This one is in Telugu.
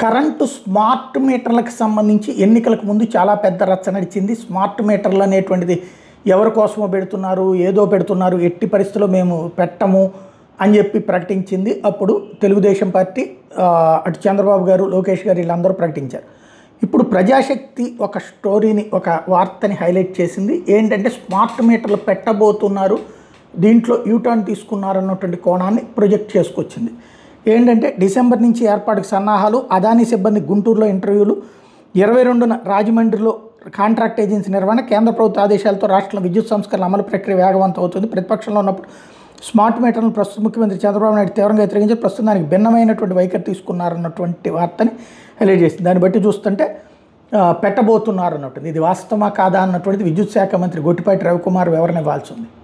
కరెంటు స్మార్ట్ మీటర్లకు సంబంధించి ఎన్నికలకు ముందు చాలా పెద్ద రచ్చ నడిచింది స్మార్ట్ మీటర్లు అనేటువంటిది ఎవరి కోసమో పెడుతున్నారు ఏదో పెడుతున్నారు ఎట్టి పరిస్థితుల్లో మేము పెట్టము అని చెప్పి ప్రకటించింది అప్పుడు తెలుగుదేశం పార్టీ ఆ, అటు చంద్రబాబు గారు లోకేష్ గారు వీళ్ళందరూ ప్రకటించారు ఇప్పుడు ప్రజాశక్తి ఒక స్టోరీని ఒక వార్తని హైలైట్ చేసింది ఏంటంటే స్మార్ట్ మీటర్లు పెట్టబోతున్నారు దీంట్లో యూటర్న్ తీసుకున్నారు అన్నటువంటి కోణాన్ని ప్రొజెక్ట్ చేసుకొచ్చింది ఏంటంటే డిసెంబర్ నుంచి ఏర్పాటుకు సన్నాహాలు అదానీ సిబ్బంది గుంటూరులో ఇంటర్వ్యూలు ఇరవై రెండున రాజమండ్రిలో కాంట్రాక్ట్ ఏజెన్సీ నిర్వహణ కేంద్ర ప్రభుత్వ ఆదేశాలతో రాష్ట్రంలో విద్యుత్ సంస్కరణ అమలు ప్రక్రియ వేగవంతం అవుతుంది ప్రతిపక్షంలో ఉన్నప్పుడు స్మార్ట్ మీటర్లను ప్రస్తుత ముఖ్యమంత్రి చంద్రబాబు నాయుడు తీవ్రంగా వ్యతిరేకించి ప్రస్తుతం దానికి భిన్నమైనటువంటి వైఖరి తీసుకున్నారన్నటువంటి వార్తని హైలైట్ చేసింది దాన్ని బట్టి చూస్తుంటే ఆ, పెట్టబోతున్నారు అన్నట్టు ఇది వాస్తవమా కాదా అన్నటువంటిది విద్యుత్ శాఖ మంత్రి గొట్టిపాటి రవికుమార్ వివరణ ఇవ్వాల్సి ఉంది